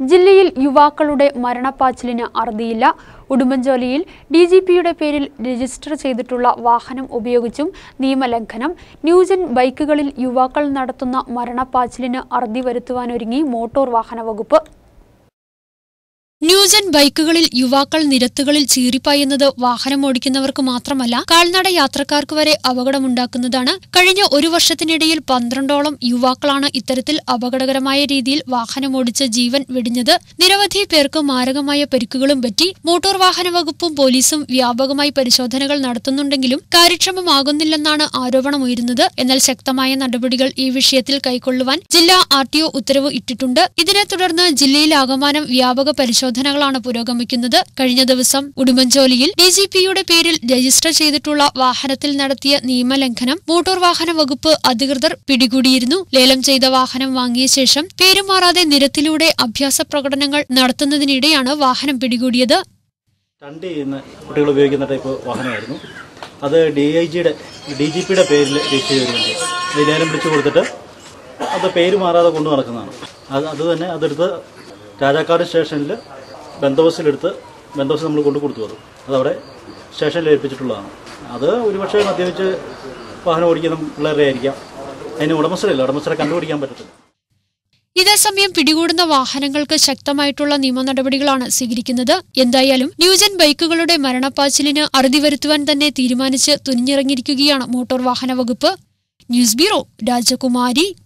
ജില്ലയിൽ യുവാക്കളുടെ മരണപ്പാച്ചിലിന് അറുതിയില്ല ഉടുമ്പൻചോലയിൽ D G പിയുടെ പേരിൽ രജിസ്റ്റർ ചെയ്തിട്ടുള്ള വാഹനം ഉപയോഗിച്ചും നിയമലംഘനം ന്യൂജൻ ബൈക്കുകളിൽ യുവാക്കൾ നടത്തുന്ന മരണപ്പാച്ചിലിന് അറുതി വരുത്തുവാനൊരുങ്ങി മോട്ടോർ വാഹന വകുപ്പ് ന്യൂജൻ ബൈക്കുകളിൽ യുവാക്കൾ നിരത്തുകളിൽ ചീറിപ്പായുന്നത് വാഹനമോടിക്കുന്നവർക്ക് മാത്രമല്ല കാൽനട യാത്രക്കാർക്ക് വരെ അപകടമുണ്ടാക്കുന്നതാണ് കഴിഞ്ഞ ഒരു വർഷത്തിനിടയിൽ പന്ത്രണ്ടോളം യുവാക്കളാണ് ഇത്തരത്തിൽ അപകടകരമായ രീതിയിൽ വാഹനമോടിച്ച് ജീവൻ വെടിഞ്ഞത് നിരവധി പേർക്ക് മാരകമായ പരിക്കുകളും പറ്റി മോട്ടോർ വാഹന വകുപ്പും പോലീസും വ്യാപകമായി പരിശോധനകൾ നടത്തുന്നുണ്ടെങ്കിലും കാര്യക്ഷമമാകുന്നില്ലെന്നാണ് ആരോപണമുയരുന്നത് എന്നാൽ ശക്തമായ നടപടികൾ ഈ വിഷയത്തിൽ കൈക്കൊള്ളുവാൻ ജില്ലാ ആർ ടി ഒ ഉത്തരവ് ഇട്ടിട്ടുണ്ട് ഇതിനെ തുടർന്ന് ജില്ലയിലാകമാനം വ്യാപക പരിശോധനകളാണ് പുരോഗമിക്കുന്നത് കഴിഞ്ഞ ദിവസം ഉടുമ്പൻചോലിയിൽ ഡി ജി പിയുടെ പേരിൽ രജിസ്റ്റർ ചെയ്തിട്ടുള്ള വാഹനത്തിൽ നടത്തിയ നിയമലംഘനം മോട്ടോർ വാഹന വകുപ്പ് അധികൃതർ പിടികൂടിയിരുന്നു ലേലം ചെയ്ത വാഹനം വാങ്ങിയ ശേഷം പേരുമാറാതെ നിരത്തിലൂടെ അഭ്യാസ പ്രകടനങ്ങൾ നടത്തുന്നതിനിടെയാണ് വാഹനം പിടികൂടിയത് സ്റ്റണ്ട് ചെയ്യുന്ന കുട്ടികൾ ഉപയോഗിക്കുന്ന ടൈപ്പ് വാഹനമായിരുന്നു അത് ഡി ഐ ജിയുടെ ഡി ജി പിയുടെ പേരിൽ രജിസ്റ്റർ ചെയ്തിട്ടുണ്ട് ഇത് ലേലം പിടിച്ചു കൊടുത്തിട്ട് അത് പേര് മാറാതെ കൊണ്ടു നടക്കുന്നതാണ് അത് അത് തന്നെ അതെടുത്ത് രാജാക്കാട് സ്റ്റേഷനിൽ ബന്ദോബസ്തിലെടുത്ത് ബന്ദോബസ്ത് നമ്മൾ കൊണ്ടു കൊടുത്തു അത് അതവിടെ സ്റ്റേഷനിൽ ഏൽപ്പിച്ചിട്ടുള്ളതാണ് അത് ഒരുപക്ഷെ മദ്യപിച്ച് വാഹനം ഓടിക്കുന്ന പിള്ളേരുടെ ആയിരിക്കാം അതിന് ഉടമസ്ഥരല്ല ഉടമസ്ഥരെ കണ്ടുപിടിക്കാൻ പറ്റത്തില്ല ഇതേസമയം പിടികൂടുന്ന വാഹനങ്ങൾക്ക് ശക്തമായിട്ടുള്ള നിയമ നടപടികളാണ് സ്വീകരിക്കുന്നത് എന്തായാലും ന്യൂജൻ ബൈക്കുകളുടെ മരണപ്പാച്ചിലിന് അറുതി വരുത്തുവാൻ തന്നെ തീരുമാനിച്ച് തുനിഞ്ഞിറങ്ങിയിരിക്കുകയാണ് മോട്ടോർ വാഹന വകുപ്പ് ന്യൂസ് ബ്യൂറോ രാജകുമാരി